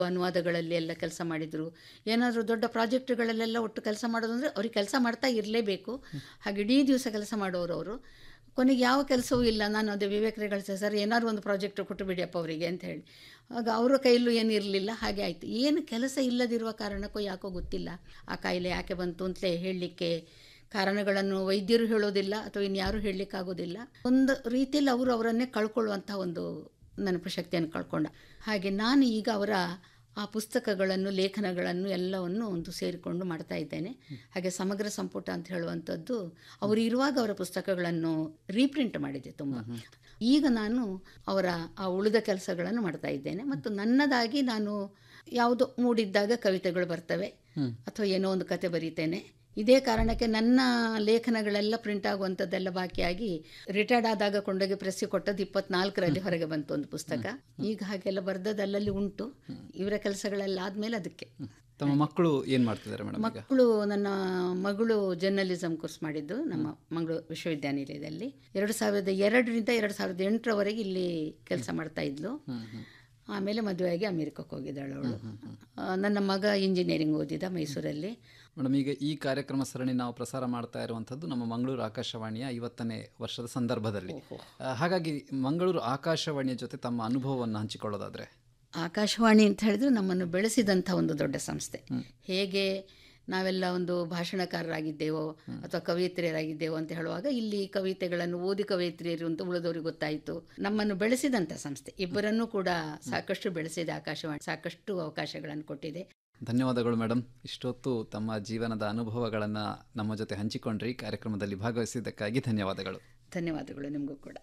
ಅನುವಾದಗಳಲ್ಲಿ ಎಲ್ಲ ಕೆಲಸ ಮಾಡಿದರು ಏನಾದರೂ ದೊಡ್ಡ ಪ್ರಾಜೆಕ್ಟ್ಗಳಲ್ಲೆಲ್ಲ ಒಟ್ಟು ಕೆಲಸ ಮಾಡೋದು ಅಂದರೆ ಅವ್ರಿಗೆ ಕೆಲಸ ಮಾಡ್ತಾ ಇರಲೇಬೇಕು ಹಾಗೆ ಇಡೀ ದಿವಸ ಕೆಲಸ ಮಾಡೋರು ಅವರು ಕೊನೆಗೆ ಯಾವ ಕೆಲಸವೂ ಇಲ್ಲ ನಾನು ಅದೇ ವಿವೇಕ್ ರೇಗಳ್ಸೆ ಸರ್ ಏನಾದ್ರು ಒಂದು ಪ್ರಾಜೆಕ್ಟ್ ಕೊಟ್ಟು ಬಿಡಿಯಪ್ಪ ಅವರಿಗೆ ಅಂತ ಹೇಳಿ ಆಗ ಅವರ ಕೈಯಲ್ಲೂ ಏನು ಇರಲಿಲ್ಲ ಹಾಗೆ ಆಯಿತು ಏನು ಕೆಲಸ ಇಲ್ಲದಿರುವ ಕಾರಣಕ್ಕೂ ಯಾಕೋ ಗೊತ್ತಿಲ್ಲ ಆ ಕಾಯಿಲೆ ಯಾಕೆ ಬಂತು ಅಂತಲೇ ಹೇಳಲಿಕ್ಕೆ ಕಾರಣಗಳನ್ನು ವೈದ್ಯರು ಹೇಳೋದಿಲ್ಲ ಅಥವಾ ಇನ್ಯಾರೂ ಹೇಳಲಿಕ್ಕಾಗೋದಿಲ್ಲ ಒಂದು ರೀತಿಯಲ್ಲಿ ಅವರು ಅವರನ್ನೇ ಕಳ್ಕೊಳ್ಳುವಂಥ ಒಂದು ನೆನಪು ಶಕ್ತಿಯನ್ನು ಕಳ್ಕೊಂಡ ಹಾಗೆ ನಾನು ಈಗ ಅವರ ಆ ಪುಸ್ತಕಗಳನ್ನು ಲೇಖನಗಳನ್ನು ಎಲ್ಲವನ್ನು ಒಂದು ಸೇರಿಕೊಂಡು ಮಾಡ್ತಾ ಇದ್ದೇನೆ ಹಾಗೆ ಸಮಗ್ರ ಸಂಪುಟ ಅಂತ ಹೇಳುವಂಥದ್ದು ಅವರು ಇರುವಾಗ ಅವರ ಪುಸ್ತಕಗಳನ್ನು ರೀಪ್ರಿಂಟ್ ಮಾಡಿದೆ ತುಂಬ ಈಗ ನಾನು ಅವರ ಆ ಉಳಿದ ಕೆಲಸಗಳನ್ನು ಮಾಡ್ತಾ ಇದ್ದೇನೆ ಮತ್ತು ನನ್ನದಾಗಿ ನಾನು ಯಾವುದೋ ಮೂಡಿದ್ದಾಗ ಕವಿತೆಗಳು ಬರ್ತವೆ ಅಥವಾ ಏನೋ ಒಂದು ಕತೆ ಬರೀತೇನೆ ಇದೇ ಕಾರಣಕ್ಕೆ ನನ್ನ ಲೇಖನಗಳೆಲ್ಲ ಪ್ರಿಂಟ್ ಆಗುವಂಥದ್ದೆಲ್ಲ ಬಾಕಿಯಾಗಿ ರಿಟೈರ್ಡ್ ಆದಾಗ ಕೊಂಡೋಗಿ ಪ್ರೆಸ್ಸಿಗೆ ಕೊಟ್ಟದ್ದು ಇಪ್ಪತ್ನಾಲ್ಕರಲ್ಲಿ ಹೊರಗೆ ಬಂತು ಒಂದು ಪುಸ್ತಕ ಈಗ ಹಾಗೆಲ್ಲ ಬರ್ದದ್ದು ಅಲ್ಲಲ್ಲಿ ಉಂಟು ಇವರ ಕೆಲಸಗಳೆಲ್ಲ ಆದಮೇಲೆ ಅದಕ್ಕೆ ತಮ್ಮ ಮಕ್ಕಳು ಏನ್ ಮಾಡ್ತಿದ್ದಾರೆ ಮೇಡಮ್ ಈಗ ಮಕ್ಕಳು ನನ್ನ ಮಗಳು ಜರ್ನಲಿಸಮ್ ಕೋರ್ಸ್ ಮಾಡಿದ್ದು ನಮ್ಮ ಮಂಗಳೂರು ವಿಶ್ವವಿದ್ಯಾನಿಲಯದಲ್ಲಿ ಎರಡು ಸಾವಿರದ ಎರಡರಿಂದ ಎರಡು ಸಾವಿರದ ಎಂಟರವರೆಗೆ ಇಲ್ಲಿ ಕೆಲಸ ಮಾಡ್ತಾ ಇದ್ಲು ಆಮೇಲೆ ಮದುವೆಯಾಗಿ ಅಮೆರಿಕಕ್ಕೆ ಹೋಗಿದ್ದಾಳು ಅವಳು ಆ, ನನ್ನ ಮಗ ಇಂಜಿನಿಯರಿಂಗ್ ಓದಿದ ಮೈಸೂರಲ್ಲಿ ಮೇಡಮ್ ಈಗ ಈ ಕಾರ್ಯಕ್ರಮ ಸರಣಿ ನಾವು ಪ್ರಸಾರ ಮಾಡ್ತಾ ಇರುವಂಥದ್ದು ನಮ್ಮ ಮಂಗಳೂರು ಆಕಾಶವಾಣಿಯ ಐವತ್ತನೇ ವರ್ಷದ ಸಂದರ್ಭದಲ್ಲಿ ಆ, ಹಾಗಾಗಿ ಮಂಗಳೂರು ಆಕಾಶವಾಣಿಯ ಜೊತೆ ತಮ್ಮ ಅನುಭವವನ್ನು ಹಂಚಿಕೊಳ್ಳೋದಾದ್ರೆ ಆಕಾಶವಾಣಿ ಅಂತ ಹೇಳಿದ್ರೆ ನಮ್ಮನ್ನು ಬೆಳೆಸಿದಂಥ ಒಂದು ದೊಡ್ಡ ಸಂಸ್ಥೆ ಹೇಗೆ ನಾವೆಲ್ಲ ಒಂದು ಭಾಷಣಕಾರರಾಗಿದ್ದೇವೋ ಅಥವಾ ಕವಯಿತ್ರಿಯರಾಗಿದ್ದೇವೋ ಅಂತ ಹೇಳುವಾಗ ಇಲ್ಲಿ ಕವಿತೆಗಳನ್ನು ಓದಿ ಕವಯಿತ್ರಿಯರು ಅಂತ ಉಳಿದವರಿಗೆ ಗೊತ್ತಾಯಿತು ನಮ್ಮನ್ನು ಬೆಳೆಸಿದಂಥ ಸಂಸ್ಥೆ ಇಬ್ಬರನ್ನೂ ಕೂಡ ಸಾಕಷ್ಟು ಬೆಳೆಸಿದೆ ಆಕಾಶವಾಣಿ ಸಾಕಷ್ಟು ಅವಕಾಶಗಳನ್ನು ಕೊಟ್ಟಿದೆ ಧನ್ಯವಾದಗಳು ಮೇಡಮ್ ಇಷ್ಟೊತ್ತು ತಮ್ಮ ಜೀವನದ ಅನುಭವಗಳನ್ನು ನಮ್ಮ ಜೊತೆ ಹಂಚಿಕೊಂಡ್ರಿ ಕಾರ್ಯಕ್ರಮದಲ್ಲಿ ಭಾಗವಹಿಸಿದ್ದಕ್ಕಾಗಿ ಧನ್ಯವಾದಗಳು ಧನ್ಯವಾದಗಳು ನಿಮಗೂ ಕೂಡ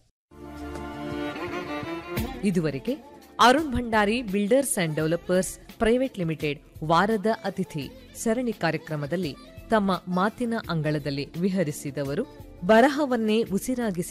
ಇದುವರೆಗೆ Arun Bhandari builders and developers private limited ವಾರದ ಅತಿಥಿ ಸರಣಿ ಕಾರ್ಯಕ್ರಮದಲ್ಲಿ ತಮ್ಮ ಮಾತಿನ ಅಂಗಳದಲ್ಲಿ ವಿಹರಿಸಿದವರು ಬರಹವನ್ನೇ ಉಸಿರಾಗಿಸಿ